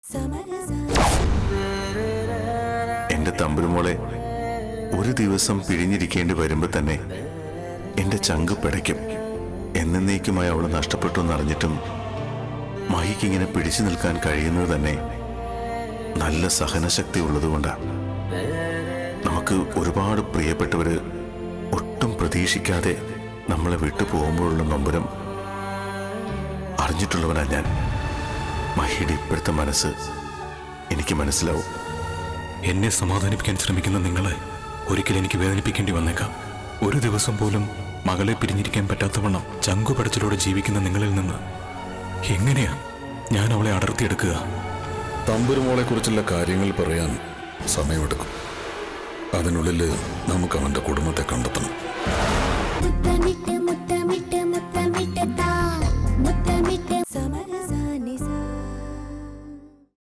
എന്റെ തമ്പുരുമോളെ ഒരു ദിവസം പിഴിഞ്ഞിരിക്കേണ്ടി വരുമ്പോ തന്നെ എന്റെ ചങ്ക് പിടയ്ക്കും എന്നേക്കുമായി അവൾ നഷ്ടപ്പെട്ടു എന്നറിഞ്ഞിട്ടും മഹിക്ക് ഇങ്ങനെ പിടിച്ചു നിൽക്കാൻ കഴിയുന്നത് തന്നെ നല്ല സഹനശക്തി ഉള്ളതുകൊണ്ടാണ് നമുക്ക് ഒരുപാട് പ്രിയപ്പെട്ടവര് ഒട്ടും പ്രതീക്ഷിക്കാതെ നമ്മളെ വിട്ടു പോകുമ്പോഴുള്ള നൊമ്പരം അറിഞ്ഞിട്ടുള്ളവനാ ഞാൻ മഹിയുടെ ഇപ്പോഴത്തെ മനസ്സ് എനിക്ക് മനസ്സിലാവും എന്നെ സമാധാനിപ്പിക്കാൻ ശ്രമിക്കുന്ന നിങ്ങളെ ഒരിക്കൽ എനിക്ക് വേദനിപ്പിക്കേണ്ടി വന്നേക്കാം ഒരു ദിവസം പോലും മകളെ പിരിഞ്ഞിരിക്കാൻ പറ്റാത്തവണ്ണം ചങ്കുപടച്ചിലൂടെ ജീവിക്കുന്ന നിങ്ങളിൽ നിന്ന് എങ്ങനെയാ ഞാൻ അവളെ അടർത്തിയെടുക്കുക തമ്പുരുമോളെ കുറിച്ചുള്ള കാര്യങ്ങൾ പറയാൻ സമയമെടുക്കും അതിനുള്ളിൽ നമുക്ക് അവന്റെ കുടുംബത്തെ കണ്ടെത്തണം മുത്തമിട്ട്